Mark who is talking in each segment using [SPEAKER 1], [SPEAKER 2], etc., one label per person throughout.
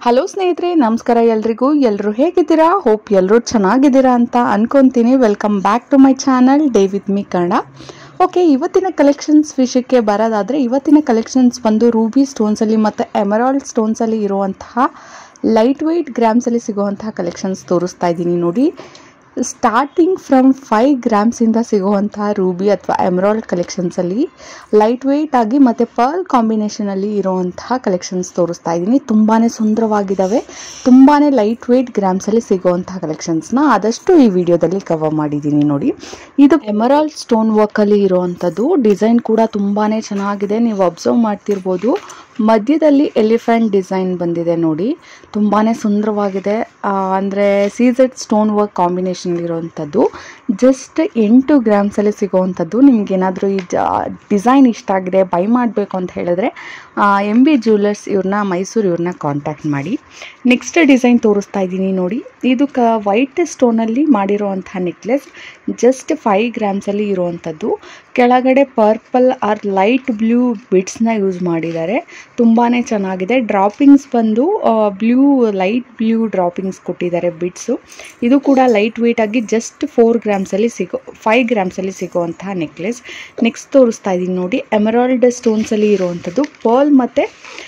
[SPEAKER 1] hello ಸ್ನೇಹಿತರೆ ನಮಸ್ಕಾರ ಎಲ್ರಿಗೂ ಎಲ್ಲರೂ ಹೇಗಿದ್ದೀರಾ ಹೋಪ್ ಎಲ್ಲರೂ ಚೆನ್ನಾಗಿದ್ದೀರಾ ಅಂತ ಅನ್ಕೊಂತೀನಿ welcome back to my channel day with me Kannada okay ಇವತ್ತಿನ ಕಲೆಕ್ಷನ್ಸ್ ವಿಷಯಕ್ಕೆ ಬರೋದಾದರೆ ಇವತ್ತಿನ ಕಲೆಕ್ಷನ್ಸ್ ಬಂದು ರೂಬಿ ಸ್ಟೋನ್ಸಲ್ಲಿ ಮತ್ತು ಎಮರಾಲ್ಡ್ ಸ್ಟೋನ್ಸಲ್ಲಿ ಇರುವಂತಹ ಲೈಟ್ ವೆಯ್ಟ್ ಗ್ರಾಮ್ಸಲ್ಲಿ ಸಿಗುವಂತಹ ಕಲೆಕ್ಷನ್ಸ್ ತೋರಿಸ್ತಾ ಇದ್ದೀನಿ ನೋಡಿ ಸ್ಟಾರ್ಟಿಂಗ್ ಫ್ರಮ್ ಫೈವ್ ಗ್ರಾಮ್ಸಿಂದ ಸಿಗುವಂತಹ ರೂಬಿ ಅಥವಾ ಎಮರಾಲ್ಡ್ ಕಲೆಕ್ಷನ್ಸಲ್ಲಿ ಲೈಟ್ ವೆಯ್ಟ್ ಆಗಿ ಮತ್ತು ಪರ್ಲ್ ಕಾಂಬಿನೇಷನಲ್ಲಿ ಇರುವಂತಹ ಕಲೆಕ್ಷನ್ಸ್ ತೋರಿಸ್ತಾ ಇದ್ದೀನಿ ತುಂಬಾ ಸುಂದರವಾಗಿದ್ದಾವೆ ತುಂಬಾ ಲೈಟ್ ವೆಯ್ಟ್ ಗ್ರಾಮ್ಸಲ್ಲಿ ಸಿಗುವಂತಹ ಕಲೆಕ್ಷನ್ಸ್ನ ಆದಷ್ಟು ಈ ವಿಡಿಯೋದಲ್ಲಿ ಕವರ್ ಮಾಡಿದ್ದೀನಿ ನೋಡಿ ಇದು ಎಮರಾಲ್ಡ್ ಸ್ಟೋನ್ ವರ್ಕಲ್ಲಿ ಇರುವಂಥದ್ದು ಡಿಸೈನ್ ಕೂಡ ತುಂಬಾ ಚೆನ್ನಾಗಿದೆ ನೀವು ಅಬ್ಸರ್ವ್ ಮಾಡ್ತಿರ್ಬೋದು ಮಧ್ಯದಲ್ಲಿ ಎಲಿಫೆಂಟ್ ಡಿಸೈನ್ ಬಂದಿದೆ ನೋಡಿ ತುಂಬಾ ಸುಂದರವಾಗಿದೆ ಅಂದರೆ ಸೀಸೆಡ್ ಸ್ಟೋನ್ ವರ್ಕ್ ಕಾಂಬಿನೇಷನ್ ಇರುವಂಥದ್ದು ಜಸ್ಟ್ ಎಂಟು ಗ್ರಾಮ್ಸಲ್ಲಿ ಸಿಗೋವಂಥದ್ದು ನಿಮ್ಗೇನಾದರೂ ಈ ಡಿಸೈನ್ ಇಷ್ಟ ಆಗಿದೆ ಬೈ ಮಾಡಬೇಕು ಅಂತ ಹೇಳಿದ್ರೆ ಎಮ್ ಬಿ ಜ್ಯುವೆಲರ್ಸ್ ಇವ್ರನ್ನ ಮೈಸೂರು ಇವ್ರನ್ನ ಕಾಂಟ್ಯಾಕ್ಟ್ ಮಾಡಿ ನೆಕ್ಸ್ಟ್ ಡಿಸೈನ್ ತೋರಿಸ್ತಾ ಇದ್ದೀನಿ ನೋಡಿ ಇದು ಕ ವೈಟ್ ಸ್ಟೋನಲ್ಲಿ ಮಾಡಿರುವಂಥ ನೆಕ್ಲೆಸ್ ಜಸ್ಟ್ ಫೈವ್ ಗ್ರಾಮ್ಸಲ್ಲಿ ಇರುವಂಥದ್ದು ಕೆಳಗಡೆ ಪರ್ಪಲ್ ಆರ್ ಲೈಟ್ ಬ್ಲೂ ಬಿಡ್ಸ್ನ ಯೂಸ್ ಮಾಡಿದ್ದಾರೆ ತುಂಬಾ ಚೆನ್ನಾಗಿದೆ ಡ್ರಾಪಿಂಗ್ಸ್ ಬಂದು ಬ್ಲೂ ಲೈಟ್ ಬ್ಲೂ ಡ್ರಾಪಿಂಗ್ಸ್ ಕೊಟ್ಟಿದ್ದಾರೆ ಬಿಡ್ಸು ಇದು ಕೂಡ ಲೈಟ್ ವೆಯ್ಟ್ ಆಗಿ ಜಸ್ಟ್ ಫೋರ್ ಗ್ರಾಮ್ಸಲ್ಲಿ ಸಿಗೋ ಫೈವ್ ಗ್ರಾಮ್ಸಲ್ಲಿ ಸಿಗೋವಂತಹ ನೆಕ್ಲೆಸ್ ನೆಕ್ಸ್ಟ್ ತೋರಿಸ್ತಾ ಇದ್ದೀನಿ ನೋಡಿ ಎಮರಾಲ್ಡ್ ಸ್ಟೋನ್ಸಲ್ಲಿ ಇರುವಂಥದ್ದು ಪರ್ಲ್ ಮತ್ತು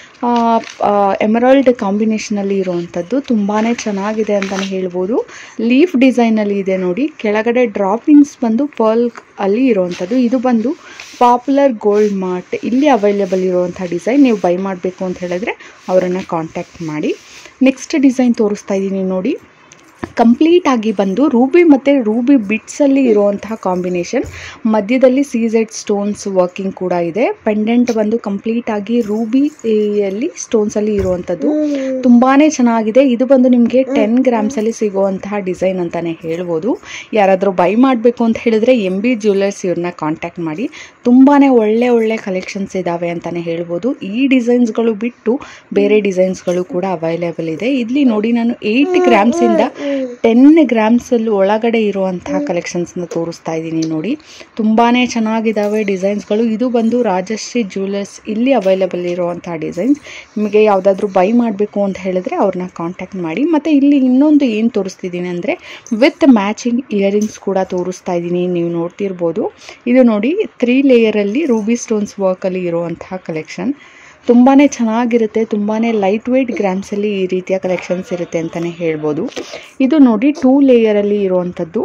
[SPEAKER 1] ಎಮರಾಲ್ಡ್ ಕಾಂಬಿನೇಷನಲ್ಲಿ ಇರುವಂಥದ್ದು ತುಂಬಾ ಚೆನ್ನಾಗಿದೆ ಅಂತಲೇ ಹೇಳ್ಬೋದು ಲೀಫ್ ಡಿಸೈನಲ್ಲಿ ಇದೆ ನೋಡಿ ಕೆಳಗಡೆ ಡ್ರಾಪಿಂಗ್ಸ್ ಬಂದು ಪರ್ಲ್ ಅಲ್ಲಿ ಇರುವಂಥದ್ದು ಇದು ಬಂದು ಪಾಪ್ಯುಲರ್ ಗೋಲ್ಡ್ ಮಾರ್ಟ್ ಇಲ್ಲಿ ಅವೈಲೇಬಲ್ ಇರುವಂಥ ಡಿಸೈನ್ ನೀವು ಬೈ ಮಾಡಬೇಕು ಅಂತ ಹೇಳಿದ್ರೆ ಅವರನ್ನು ಕಾಂಟ್ಯಾಕ್ಟ್ ಮಾಡಿ ನೆಕ್ಸ್ಟ್ ಡಿಸೈನ್ ತೋರಿಸ್ತಾ ಇದ್ದೀನಿ ನೋಡಿ ಕಂಪ್ಲೀಟ್ ಆಗಿ ಬಂದು ರೂಬಿ ಮತ್ತು ರೂಬಿ ಬಿಟ್ಸಲ್ಲಿ ಇರುವಂತಹ ಕಾಂಬಿನೇಷನ್ ಮಧ್ಯದಲ್ಲಿ ಸೀಸೆಡ್ ಸ್ಟೋನ್ಸ್ ವರ್ಕಿಂಗ್ ಕೂಡ ಇದೆ ಪೆಂಡೆಂಟ್ ಬಂದು ಕಂಪ್ಲೀಟ್ ಆಗಿ ರೂಬಿಯಲ್ಲಿ ಸ್ಟೋನ್ಸಲ್ಲಿ ಇರುವಂಥದ್ದು ತುಂಬಾ ಚೆನ್ನಾಗಿದೆ ಇದು ಬಂದು ನಿಮಗೆ ಟೆನ್ ಗ್ರಾಮ್ಸಲ್ಲಿ ಸಿಗುವಂತಹ ಡಿಸೈನ್ ಅಂತಲೇ ಹೇಳ್ಬೋದು ಯಾರಾದರೂ ಬೈ ಮಾಡಬೇಕು ಅಂತ ಹೇಳಿದ್ರೆ ಎಮ್ ಬಿ ಜ್ಯುವೆಲರ್ಸ್ ಇವ್ರನ್ನ ಕಾಂಟ್ಯಾಕ್ಟ್ ಮಾಡಿ ತುಂಬಾ ಒಳ್ಳೆ ಒಳ್ಳೆ ಕಲೆಕ್ಷನ್ಸ್ ಇದ್ದಾವೆ ಅಂತಲೇ ಹೇಳ್ಬೋದು ಈ ಡಿಸೈನ್ಸ್ಗಳು ಬಿಟ್ಟು ಬೇರೆ ಡಿಸೈನ್ಸ್ಗಳು ಕೂಡ ಅವೈಲೇಬಲ್ ಇದೆ ಇಲ್ಲಿ ನೋಡಿ ನಾನು ಏಯ್ಟ್ ಗ್ರಾಮ್ಸಿಂದ ಟೆನ್ ಗ್ರಾಮ್ಸಲ್ಲಿ ಒಳಗಡೆ ಇರುವಂತಹ ಕಲೆಕ್ಷನ್ಸ್ನ ತೋರಿಸ್ತಾ ಇದ್ದೀನಿ ನೋಡಿ ತುಂಬಾ ಚೆನ್ನಾಗಿದ್ದಾವೆ ಡಿಸೈನ್ಸ್ಗಳು ಇದು ಬಂದು ರಾಜಶ್ರೀ ಜ್ಯುವೆಲರ್ಸ್ ಇಲ್ಲಿ ಅವೈಲೇಬಲ್ ಇರುವಂತಹ ಡಿಸೈನ್ಸ್ ನಿಮಗೆ ಯಾವುದಾದ್ರೂ ಬೈ ಮಾಡಬೇಕು ಅಂತ ಹೇಳಿದ್ರೆ ಅವ್ರನ್ನ ಕಾಂಟ್ಯಾಕ್ಟ್ ಮಾಡಿ ಮತ್ತು ಇಲ್ಲಿ ಇನ್ನೊಂದು ಏನು ತೋರಿಸ್ತಿದ್ದೀನಿ ಅಂದರೆ ವಿತ್ ಮ್ಯಾಚಿಂಗ್ ಇಯರಿಂಗ್ಸ್ ಕೂಡ ತೋರಿಸ್ತಾ ಇದ್ದೀನಿ ನೀವು ನೋಡ್ತಿರ್ಬೋದು ಇದು ನೋಡಿ ತ್ರೀ ಲೇಯರಲ್ಲಿ ರೂಬಿ ಸ್ಟೋನ್ಸ್ ವರ್ಕಲ್ಲಿ ಇರುವಂತಹ ಕಲೆಕ್ಷನ್ ತುಂಬಾ ಚೆನ್ನಾಗಿರುತ್ತೆ ತುಂಬಾ ಲೈಟ್ ವೆಯ್ಟ್ ಗ್ರಾಮ್ಸಲ್ಲಿ ಈ ರೀತಿಯ ಕಲೆಕ್ಷನ್ಸ್ ಇರುತ್ತೆ ಅಂತಲೇ ಹೇಳ್ಬೋದು ಇದು ನೋಡಿ ಟೂ ಲೇಯರಲ್ಲಿ ಇರುವಂಥದ್ದು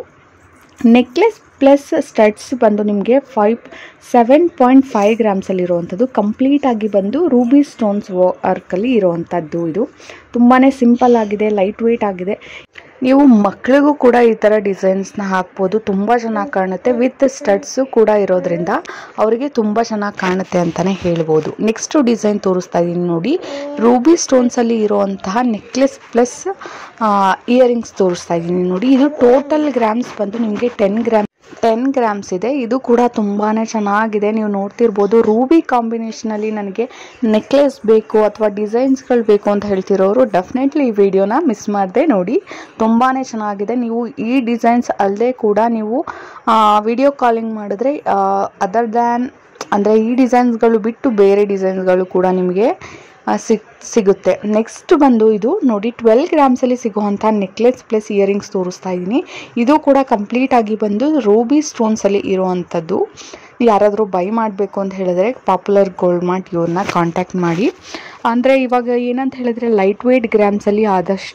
[SPEAKER 1] ನೆಕ್ಲೆಸ್ ಪ್ಲಸ್ ಸ್ಟಡ್ಸ್ ಬಂದು ನಿಮಗೆ ಫೈವ್ ಸೆವೆನ್ ಪಾಯಿಂಟ್ ಫೈವ್ ಗ್ರಾಮ್ಸಲ್ಲಿ ಇರುವಂಥದ್ದು ಕಂಪ್ಲೀಟಾಗಿ ಬಂದು ರೂಬಿ ಸ್ಟೋನ್ಸ್ ವರ್ಕಲ್ಲಿ ಇರುವಂಥದ್ದು ಇದು ತುಂಬಾ ಸಿಂಪಲ್ ಆಗಿದೆ ಲೈಟ್ ವೆಯ್ಟ್ ಆಗಿದೆ ನೀವು ಮಕ್ಕಳಿಗೂ ಕೂಡ ಈ ಥರ ಡಿಸೈನ್ಸ್ನ ಹಾಕ್ಬೋದು ತುಂಬ ಚೆನ್ನಾಗಿ ಕಾಣುತ್ತೆ ವಿತ್ ಸ್ಟಡ್ಸು ಕೂಡ ಇರೋದ್ರಿಂದ ಅವರಿಗೆ ತುಂಬ ಚೆನ್ನಾಗಿ ಕಾಣುತ್ತೆ ಅಂತಲೇ ಹೇಳ್ಬೋದು ನೆಕ್ಸ್ಟು ಡಿಸೈನ್ ತೋರಿಸ್ತಾ ಇದ್ದೀನಿ ನೋಡಿ ರೂಬಿ ಸ್ಟೋನ್ಸಲ್ಲಿ ಇರುವಂತಹ ನೆಕ್ಲೆಸ್ ಪ್ಲಸ್ ಇಯರಿಂಗ್ಸ್ ತೋರಿಸ್ತಾ ಇದ್ದೀನಿ ನೋಡಿ ಇದು ಟೋಟಲ್ ಗ್ರಾಮ್ಸ್ ಬಂದು ನಿಮಗೆ ಟೆನ್ ಗ್ರಾಮ್ ಟೆನ್ ಗ್ರಾಮ್ಸ್ ಇದೆ ಇದು ಕೂಡ ತುಂಬಾ ಚೆನ್ನಾಗಿದೆ ನೀವು ನೋಡ್ತಿರ್ಬೋದು ರೂಬಿ ಕಾಂಬಿನೇಷನಲ್ಲಿ ನನಗೆ ನೆಕ್ಲೆಸ್ ಬೇಕು ಅಥವಾ ಡಿಸೈನ್ಸ್ಗಳು ಬೇಕು ಅಂತ ಹೇಳ್ತಿರೋರು ಡೆಫಿನೆಟ್ಲಿ ಈ ವಿಡಿಯೋನ ಮಿಸ್ ಮಾಡದೆ ನೋಡಿ ತುಂಬಾ ಚೆನ್ನಾಗಿದೆ ನೀವು ಈ ಡಿಸೈನ್ಸ್ ಅಲ್ಲದೆ ಕೂಡ ನೀವು ವಿಡಿಯೋ ಕಾಲಿಂಗ್ ಮಾಡಿದ್ರೆ ಅದರ್ ದ್ಯಾನ್ ಅಂದರೆ ಈ ಡಿಸೈನ್ಸ್ಗಳು ಬಿಟ್ಟು ಬೇರೆ ಡಿಸೈನ್ಸ್ಗಳು ಕೂಡ ನಿಮಗೆ ಸಿಗ್ ಸಿಗುತ್ತೆ ನೆಕ್ಸ್ಟ್ ಬಂದು ಇದು ನೋಡಿ ಟ್ವೆಲ್ ಗ್ರಾಮ್ಸಲ್ಲಿ ಸಿಗುವಂಥ ನೆಕ್ಲೆಸ್ ಪ್ಲಸ್ ಇಯರಿಂಗ್ಸ್ ತೋರಿಸ್ತಾ ಇದ್ದೀನಿ ಇದು ಕೂಡ ಕಂಪ್ಲೀಟ್ ಆಗಿ ಬಂದು ರೂಬಿ ಸ್ಟೋನ್ಸಲ್ಲಿ ಇರುವಂಥದ್ದು ಯಾರಾದರೂ ಬೈ ಮಾಡಬೇಕು ಅಂತ ಹೇಳಿದ್ರೆ ಪಾಪ್ಯುಲರ್ ಗೋಲ್ಡ್ ಮಾರ್ಟ್ ಇವ್ರನ್ನ ಕಾಂಟ್ಯಾಕ್ಟ್ ಮಾಡಿ ಅಂದರೆ ಇವಾಗ ಏನಂತ ಹೇಳಿದ್ರೆ ಲೈಟ್ ವೆಯ್ಟ್ ಗ್ರಾಮ್ಸಲ್ಲಿ ಆದಷ್ಟು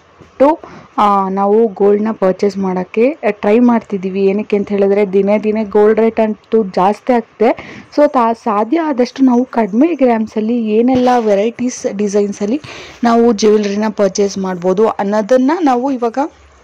[SPEAKER 1] ನಾವು ಗೋಲ್ಡ್ನ ಪರ್ಚೇಸ್ ಮಾಡೋಕ್ಕೆ ಟ್ರೈ ಮಾಡ್ತಿದ್ದೀವಿ ಏನಕ್ಕೆ ಅಂತ ಹೇಳಿದ್ರೆ ದಿನೇ ದಿನೇ ಗೋಲ್ಡ್ ರೇಟ್ ಅಂತೂ ಜಾಸ್ತಿ ಆಗ್ತಿದೆ ಸೊ ತಾ ಸಾಧ್ಯ ಆದಷ್ಟು ನಾವು ಕಡಿಮೆ ಗ್ರಾಮ್ಸಲ್ಲಿ ಏನೆಲ್ಲ ವೆರೈಟೀಸ್ ಡಿಸೈನ್ಸಲ್ಲಿ ನಾವು ಜ್ಯುವೆಲ್ರಿನ ಪರ್ಚೇಸ್ ಮಾಡ್ಬೋದು ಅನ್ನೋದನ್ನು ನಾವು ಇವಾಗ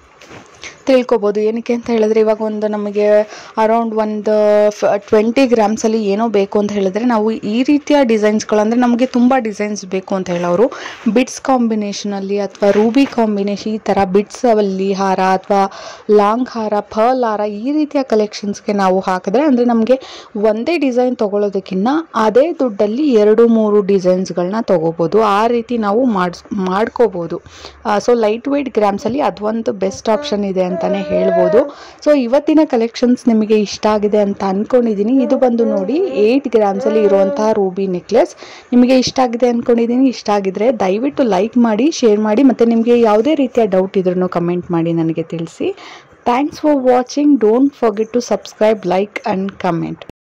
[SPEAKER 1] ತಿಳ್ಕೊಬೋದು ಏನಕ್ಕೆ ಅಂತ ಹೇಳಿದ್ರೆ ಇವಾಗ ಒಂದು ನಮಗೆ ಅರೌಂಡ್ ಒಂದು ಟ್ವೆಂಟಿ ಗ್ರಾಮ್ಸಲ್ಲಿ ಏನೋ ಬೇಕು ಅಂತ ಹೇಳಿದ್ರೆ ನಾವು ಈ ರೀತಿಯ ಡಿಸೈನ್ಸ್ಗಳು ಅಂದರೆ ನಮಗೆ ತುಂಬ ಡಿಸೈನ್ಸ್ ಬೇಕು ಅಂತ ಹೇಳೋರು ಬಿಟ್ಸ್ ಕಾಂಬಿನೇಷನಲ್ಲಿ ಅಥವಾ ರೂಬಿ ಕಾಂಬಿನೇಷನ್ ಈ ಥರ ಬಿಟ್ಸ್ ಅಲ್ಲಿ ಹಾರ ಅಥವಾ ಲಾಂಗ್ ಹಾರ ಫರ್ಲ್ ಹಾರ ಈ ರೀತಿಯ ಕಲೆಕ್ಷನ್ಸ್ಗೆ ನಾವು ಹಾಕಿದ್ರೆ ಅಂದರೆ ನಮಗೆ ಒಂದೇ ಡಿಸೈನ್ ತೊಗೊಳೋದಕ್ಕಿಂತ ಅದೇ ದುಡ್ಡಲ್ಲಿ ಎರಡು ಮೂರು ಡಿಸೈನ್ಸ್ಗಳನ್ನ ತೊಗೋಬೋದು ಆ ರೀತಿ ನಾವು ಮಾಡಿಸ್ ಮಾಡ್ಕೋಬೋದು ಸೊ ಲೈಟ್ ವೆಯ್ಟ್ ಗ್ರಾಮ್ಸಲ್ಲಿ ಅದೊಂದು ಬೆಸ್ಟ್ ಆಪ್ಷನ್ ಇದೆ ಅಂತ ಅಂತಲೇ ಹೇಳ್ಬೋದು ಸೊ ಇವತ್ತಿನ ಕಲೆಕ್ಷನ್ಸ್ ನಿಮಗೆ ಇಷ್ಟ ಆಗಿದೆ ಅಂತ ಅಂದ್ಕೊಂಡಿದ್ದೀನಿ ಇದು ಬಂದು ನೋಡಿ ಏಯ್ಟ್ ಗ್ರಾಮ್ಸಲ್ಲಿ ಇರುವಂತಹ ರೂಬಿ ನೆಕ್ಲೆಸ್ ನಿಮಗೆ ಇಷ್ಟ ಆಗಿದೆ ಅಂದ್ಕೊಂಡಿದ್ದೀನಿ ಇಷ್ಟ ಆಗಿದ್ರೆ ದಯವಿಟ್ಟು ಲೈಕ್ ಮಾಡಿ ಶೇರ್ ಮಾಡಿ ಮತ್ತು ನಿಮಗೆ ಯಾವುದೇ ರೀತಿಯ ಡೌಟ್ ಇದ್ರೂ ಕಮೆಂಟ್ ಮಾಡಿ ನನಗೆ ತಿಳಿಸಿ thanks for watching don't forget to subscribe like and comment